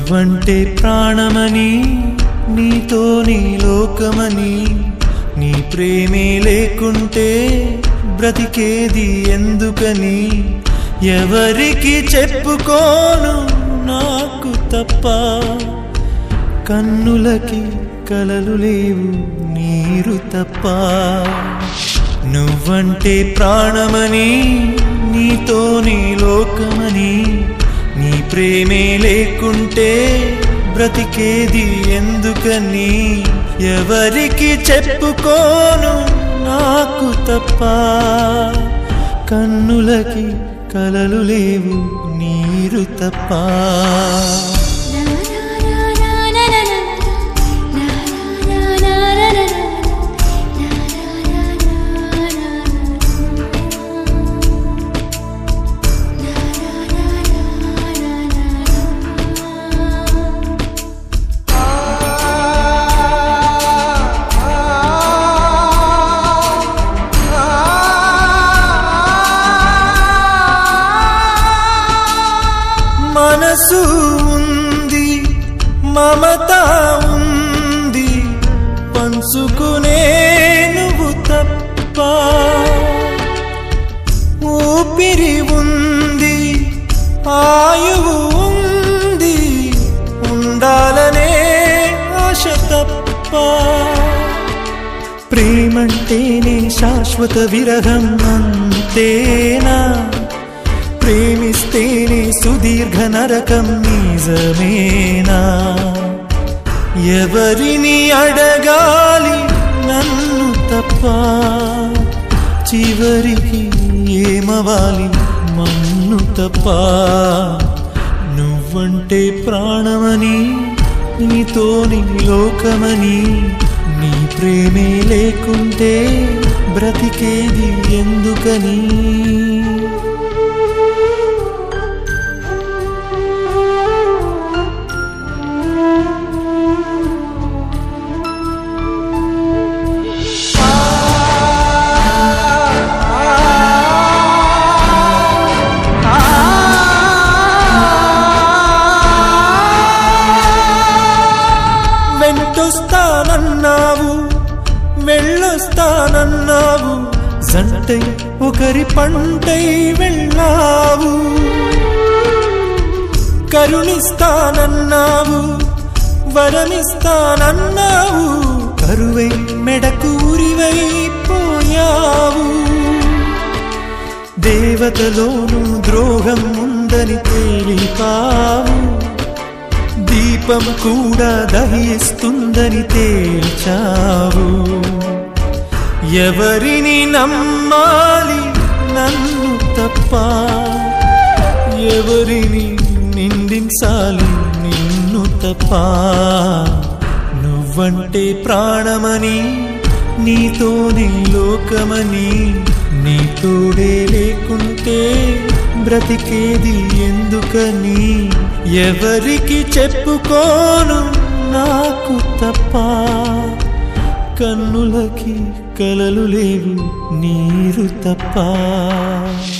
నువ్వంటే ప్రాణమని నీతో నీ లోకమని నీ ప్రేమే లేకుంటే బ్రతికేది ఎందుకని ఎవరికి చెప్పుకోను నాకు తప్ప కన్నులకి కలలు లేవు నీరు తప్ప నువ్వంటే ప్రాణమని నీతో నీ లోకమని నీ ప్రేమే లేకుంటే బ్రతికేది ఎందుకని ఎవరికి చెప్పుకోను నాకు తప్ప కన్నులకి కలలు లేవు నీరు తప్ప మనసు ఉంది మమత ఉంది పంచుకునే నువ్వు తప్ప ఊపిరి ఉంది ఆయువు ఉంది ఉండాలనే ఆశ తప్ప ప్రేమంటేనే శాశ్వత విరహం అంతేనా ప్రేమిస్తేనే సుదీర్ఘ నరకం నిజమేనా ఎవరిని అడగాలి నన్ను తప్ప చివరికి ఏమవాలి మన్ను తప్ప నువ్వంటే ప్రాణమని నీతో నీ లోకమని నీ ప్రేమే లేకుంటే బ్రతికేది ఎందుకని వెంటొస్తానన్నావు వెళ్ళొస్తానన్నావు జంటై ఒకరి పంటై వెళ్ళావు కరుణిస్తానన్నావు వరమిస్తానన్నావు కరువై మెడకూరివై పోయావు దేవతలోను ద్రోహం ఉందని తేలిపావు దీపం కూడా దహిస్తుందని తేల్చావు ఎవరిని నమ్మాలి నన్ను తప్ప ఎవరిని నిందించాలి నిన్ను తప్ప నువ్వంటే ప్రాణమని నీతో నీ లోకమని నీ తోడే లేకుంటే బ్రతికేది ఎందుకని ఎవరికి చెప్పుకోను నాకు తప్ప కన్నులకి కలలు లేవు నీరు తప్ప